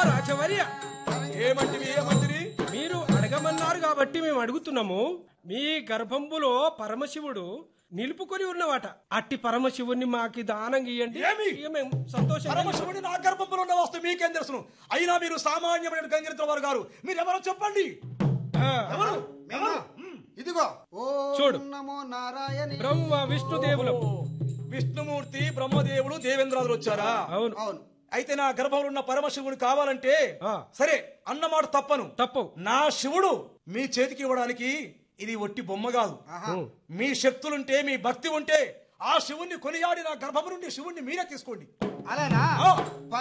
రాజవర్య ఏమంటివి ఏమంటివి మీరు అడగమన్నారు కాబట్టి మేము అడుగుతున్నాము మీ గర్భంబులో పరమశివుడు నిలుపుకొని ఉన్నవాట అట్టి పరమశివుణ్ణి మాకి దానం ఇయ్యండి ఏమి? ఇక మేము సంతోషంగా పరమశివుడి నా గర్భంలో ఉన్న వస్తు మీకేం తెలుసును అయినా మీరు సామాన్యమైన గంగిరితుల వారు గారు మీరు ఎవరో చెప్పండి ఆ, ఎవరు మేమా? ఇదిగో ఓ చూడు. నమో నారాయణ బ్రహ్మ విష్ణుదేవులు విష్ణుమూర్తి బ్రహ్మదేవుడు దేవేంద్రాదులు వచ్చారా అవును అవును అయితే నా గర్భంలో ఉన్న పరమశివుడు కావాలంటే ఆ. సరే అన్నమాట తప్పను తప్పు నా శివుడు మీ చేతికి ఇవ్వడానికి ఇది ఒట్టి బొమ్మ కాదు ఆహా. మీ శక్తులుంటే మీ భక్తి ఉంటే ఆ శివుణ్ణి కొనియాడి నా గర్భం నుండి శివుణ్ణి మీరే తీసుకోండి అలానా ఆ.